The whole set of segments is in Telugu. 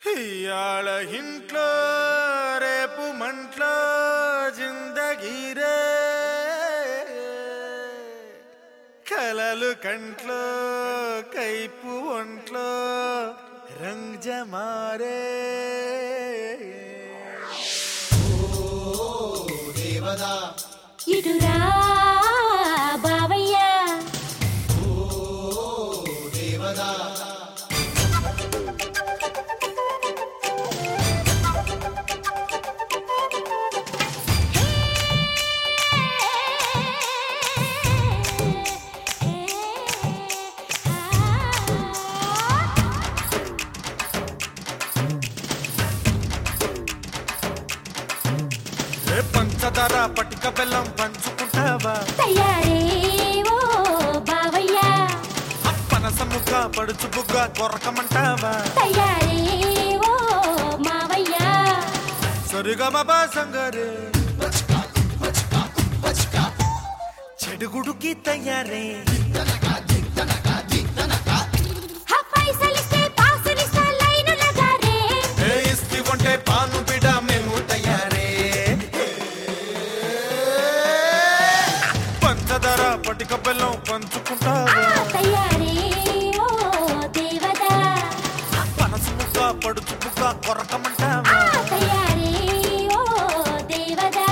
ఇయాళ ఇంట్లో రేపు మంట్లో జిందగీరే కలలు కంట్లో కైపు ఒంట్లో రంగ్ జమారే ఇటురా బావయ్య ఏ పంచదార పటిక బెల్లం పంచుకుంటావా తయారే ఓ బావయ్య అప్పన సముఖ పడుచు బుగ్గ కొరకమంటావా తయారే ఓ మావయ్య సరిగమ సంగరే చెడుగుడుకి తయారే హ పైసలిస్తే పాసులిస్తా లైనులగా రే ఏ ఇస్తి ఉంటే పాను బిడ మేము తయారే పంచదార పటిక బెల్లం ఆ పంచుకుంటావా తయారే ఓ దేవదా పనసు ముక్క పడుచు బుగ్గ ఆ కొరకమంటావా తయారే ఓ దేవదా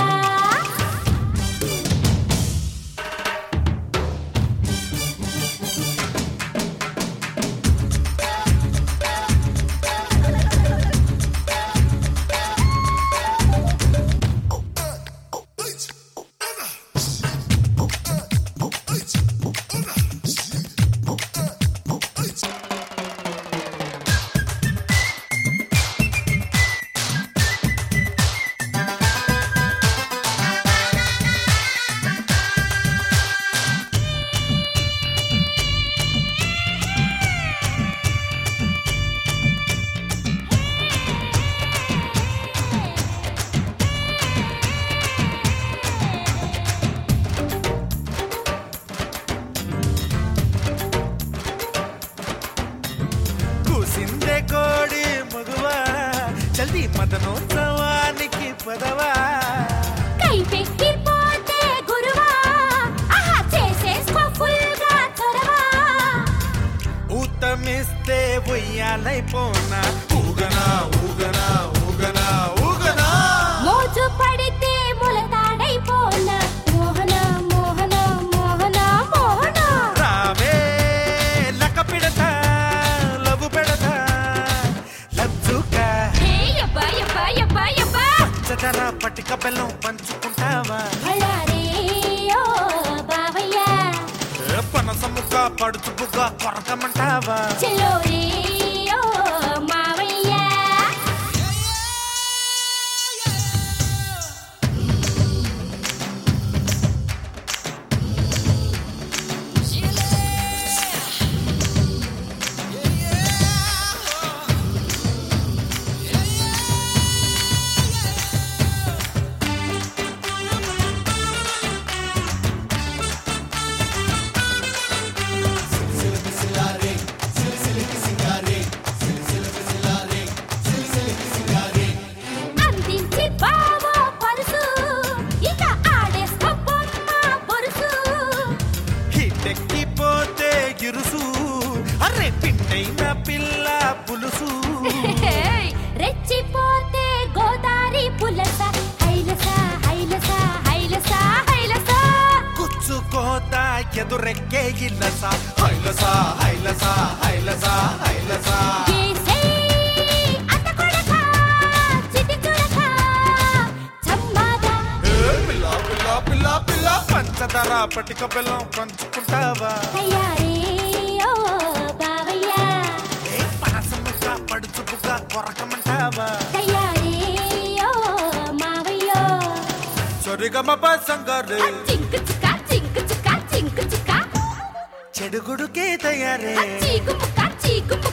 కూసిందే కోడి మగువా చల్ది మదనోత్సవానికి పదవా కై పెక్కిపోతే గురువా ఆహా చేసేసుకో ఫుల్గా చొరవా ఊతమిస్తే ఉయ్యాలైపోనా ఊగనా ఊగనా ఊగనా ఊగనా మోజు పడితే ములతాడైపోన మోహన మోహన మోహన మోహన రావే లక పిడతా లవ్వు పెడతా లజ్జుకా హే యబ్బా యబ్బా యబ్బా యబ్బా చదర పటిక బెల్లం పంచుకుంటావా భళారే ఓ బావయ్య ఏ పనస ముక్క పడుచు బుగ్గ కొరకమంటావా చెలో రే ఓ మావయ్య అందించి బావో పరుసు ఇక ఆడేసుకో బొమ్మ బొరుసు హిటెక్కిపోతే గిరుసు అరే పిండైన పిల్ల పులుసు హేయ్, రెచ్చిపోతే గోదారి పులస హైలస హైలస హైలస హైలస కుచ్చుకోత ఎదురెక్కే ఇల్లస హైలస హైలస హైలస హైలస గీసేయ్ అత్తకొడక, చిటికొడక, చమ్మాదా. ఏ పిల్ల పిల్ల పిల్ల పిల్ల పంచదార పటిక బెల్లం పంచుకుంటావా తయారే ఓ బావయ్య, ఏ పనస ముక్క పడుచు బుగ్గ కొరకమంటావా తయారే ఓ మావయ్యో. సరిగమ సంగారే ఆ చింకు చిక్క, చింకు చిక్క, చింకు చిక్క, చెడుగుడుకే తయారే ఆ చీకు ముక్క, చీకు ముక్క,